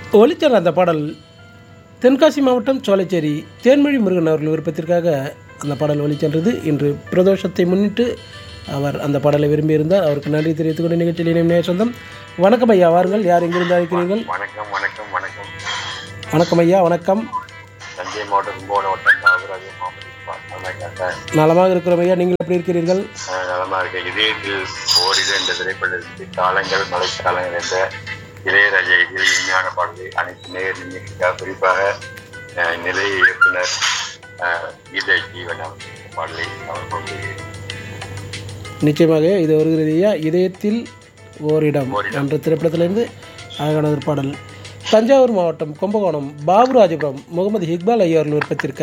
ஒளிச்சர் அந்த பாடல் தென்காசி மாவட்டம் சோலைச்சேரி தேன்மொழி முருகன் அவர்கள் விருப்பத்திற்காக அந்த பாடல் ஒளிச்சென்றது இன்று பிரதோஷத்தை முன்னிட்டு அவர் அந்த பாடலை விரும்பியிருந்தார் அவருக்கு நன்றி தெரிவித்துக் கொண்டு நிகழ்ச்சியில் இணையும் நேய சொந்தம் வணக்கம் ஐயா வாருங்கள் யார் எங்கிருந்து அழைக்கிறீர்கள் வணக்கம் வணக்கம் வணக்கம் வணக்கம் ஐயா வணக்கம் தஞ்சை மாவட்டம் கும்பகோணம் வட்டம் நாகராஜ மாவட்டம் சார் நலமாக இருக்கிறோம் ஐயா நீங்கள் எப்படி இருக்கிறீர்கள் நலமா இருக்க இதயத்தில் ஓரிட என்ற திரைப்படத்தில் காலங்கள் மழைக்காலங்கள் என்ற இளையராஜா இதில் இனிமையான பாடலை அனைத்து நேர் நிகழ்ச்சிக்காக குறிப்பாக அஹ், நிலைய இயக்குனர் அஹ், கீதை ஜீவன் அவர் இந்த பாடலை அவர் கொண்டு நிச்சயமாக இது வருகிறது ஐயா இதயத்தில் ஓரிடம் என்ற திரைப்படத்திலிருந்து அழகான ஒரு பாடல் தஞ்சாவூர் மாவட்டம் கும்பகோணம் பாபுராஜபுரம் முகமது இக்பால் ஐயா அவர்கள் விருப்பத்திற்கு